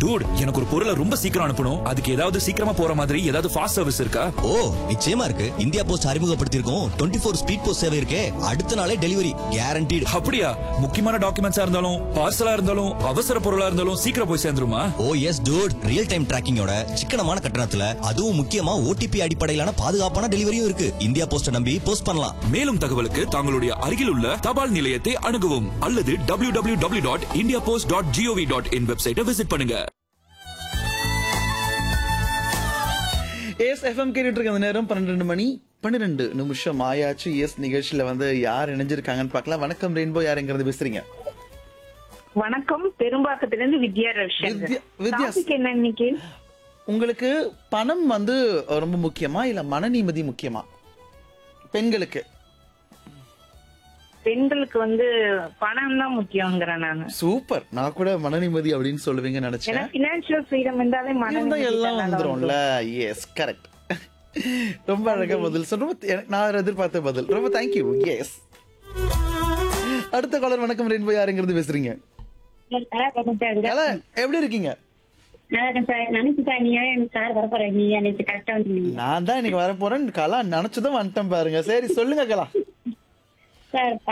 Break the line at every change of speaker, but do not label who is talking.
dude எனக்கு ஒரு பொருளை ரொம்ப சீக்கிரம் அனுப்பணும் அதுக்கு ஏதாவது சீக்கிரமா போற மாதிரி ஏதாவது ஃபாஸ்ட் சர்வீஸ் இருக்கா
ஓ நிச்சயமா இருக்கு இந்தியா போஸ்ட் அறிமுகப்படுத்தியிருக்கோம் டுவெண்ட்டி ஃபோர் ஸ்பீட் போஸ்ட் சேவை இருக்கே அடுத்த நாளே டெலிவரி கேரண்டீடு
அப்படியா முக்கியமான டாக்குமெண்ட்ஸா இருந்தாலும் பார்சலா இருந்தாலும் அவசர பொருளா இருந்தாலும் சீக்கிரம் போய் சேர்ந்துருமா
oh yes dude real time டிராக்கிங்கோட சிக்கனமான கட்டணத்துல அதுவும் முக்கியமா ஓடிபி அடிப்படையிலான பாதுகாப்பான டெலிவரியும் இருக்கு இந்தியா போஸ்ட நம்பி போஸ்ட் பண்ணலாம்
மேலும் தகவலுக்கு தங்களுடைய அருகில் உள்ள தபால் நிலையத்தை அணுகவும் அல்லது W W W dot India post dot GOV dot in வெப்சைட்டை விசிட் பண்ணுங்க
எஸ் எஃப்எம் கேட்டுட்டு இருக்க அந்த நேரம் பன்னிரெண்டு மணி பன்னிரெண்டு நிமிஷம் ஆயாச்சு எஸ் நிகழ்ச்சியில வந்து யார் இணைஞ்சிருக்காங்கன்னு பார்க்கலாம் வணக்கம் ரெயின்போ யாருங்கிறது பேசுறீங்க
வணக்கம் பெரும்பாக்கத்திலிருந்து வித்யா ரவிசங்கர்
வித்யா- வித்யா-
டாபிக் என்ன இன்னைக்கு
உங்களுக்கு பணம் வந்து ரொம்ப முக்கியமா இல்ல மன நிம்மதி முக்கியமா பெண்களுக்கு
பெண்களுக்கு வந்து பணம் தான் முக்கியங்கிறேன் நானு
சூப்பர் நான் கூட மன நிம்மதி அப்படின்னு சொல்லுவீங்கன்னு
ஏன்னா
நினைச்சேன்
பினான்சியல் ஃப்ரீடம் இருந்தாலே மன
இருந்தா
நிம்மதி
எல்லாம்
தானே
வந்துரும்ல எஸ் கரெக்ட் ரொம்ப அழகா பதில் சொல் ரொம்ப எனக்கு- நான் எதிர்பார்த்த பதில் ரொம்ப தேங்க்யூ எஸ் அடுத்த காலர் வணக்கம் ரெயின்போ யாருங்கிறது பேசுறீங்க கலா, எப்படி இருக்கீங்க நான் தான் இன்னைக்கு வர போறேன் கலா நினைச்சதும் வந்துட்டேன் பாருங்க சரி சொல்லுங்க கலா
சார்